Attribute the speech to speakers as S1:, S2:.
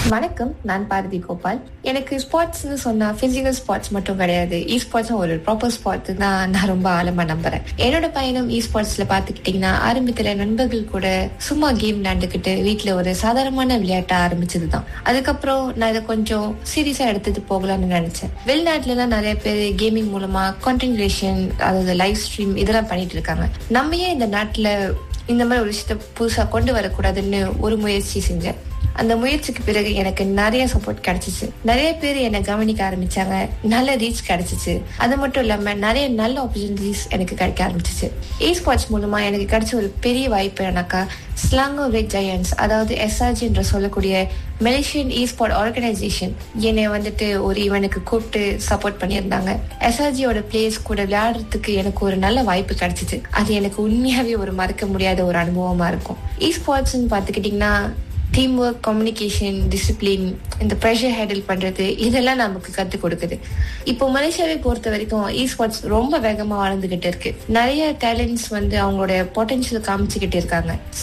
S1: வணக்கம் நான் பாரதி கோபால் எனக்கு ஸ்போர்ட்ஸ்னு சொன்னா பிசிக்கல் ஸ்போர்ட்ஸ் மட்டும் கிடையாது இ ஸ்போர்ட்ஸ் ஒரு ப்ராப்பர் ஸ்போர்ட்ஸ் தான் நான் ரொம்ப ஆழமா நம்புறேன் என்னோட பயணம் இ ஸ்போர்ட்ஸ்ல பாத்துக்கிட்டீங்கன்னா ஆரம்பத்துல நண்பர்கள் கூட சும்மா கேம் விளையாண்டுக்கிட்டு வீட்டுல ஒரு சாதாரணமான விளையாட்டா ஆரம்பிச்சதுதான் அதுக்கப்புறம் நான் இதை கொஞ்சம் சீரியஸா எடுத்துட்டு போகலாம்னு நினைச்சேன் வெளிநாட்டுல எல்லாம் நிறைய பேர் கேமிங் மூலமா கான்டென்ட் கிரியேஷன் அதாவது லைவ் ஸ்ட்ரீம் இதெல்லாம் பண்ணிட்டு இருக்காங்க நம்ம ஏன் இந்த நாட்டுல இந்த மாதிரி ஒரு விஷயத்த புதுசா கொண்டு வரக்கூடாதுன்னு ஒரு முயற்சி செஞ்சேன் அந்த முயற்சிக்கு பிறகு எனக்கு நிறைய சப்போர்ட் கிடைச்சிச்சு நிறைய பேர் என்னை கவனிக்க ஆரம்பிச்சாங்க நல்ல ரீச் கிடைச்சிச்சு அது மட்டும் இல்லாம நிறைய நல்ல ஆப்பர்ச்சுனிட்டிஸ் எனக்கு கிடைக்க ஆரம்பிச்சிச்சு இ ஸ்போர்ட்ஸ் மூலமா எனக்கு கிடைச்ச ஒரு பெரிய வாய்ப்பு என்னக்கா ஸ்லாங்கோ ரெட் ஜெயன்ஸ் அதாவது எஸ்ஆர்ஜி என்று சொல்லக்கூடிய மலேசியன் இ ஸ்போர்ட் ஆர்கனைசேஷன் என்னை வந்துட்டு ஒரு இவனுக்கு கூப்பிட்டு சப்போர்ட் பண்ணியிருந்தாங்க எஸ்ஆர்ஜியோட பிளேயர்ஸ் கூட விளையாடுறதுக்கு எனக்கு ஒரு நல்ல வாய்ப்பு கிடைச்சிச்சு அது எனக்கு உண்மையாவே ஒரு மறக்க முடியாத ஒரு அனுபவமா இருக்கும் இ ஸ்போர்ட்ஸ்ன்னு பாத்துக்கிட்டீங்கன்னா டீம் ஒர்க் கம்யூனிகேஷன் டிசிப்ளின் இந்த ப்ரெஷர் ஹேண்டில் பண்றது இதெல்லாம் நமக்கு கற்றுக் கொடுக்குது இப்போ மலேசியாவை பொறுத்த வரைக்கும் இ ஸ்போர்ட்ஸ் ரொம்ப வேகமா வளர்ந்துகிட்டு இருக்கு நிறைய டேலண்ட்ஸ் வந்து அவங்களோட பொட்டன்ஷியல் காமிச்சுக்கிட்டு இருக்காங்க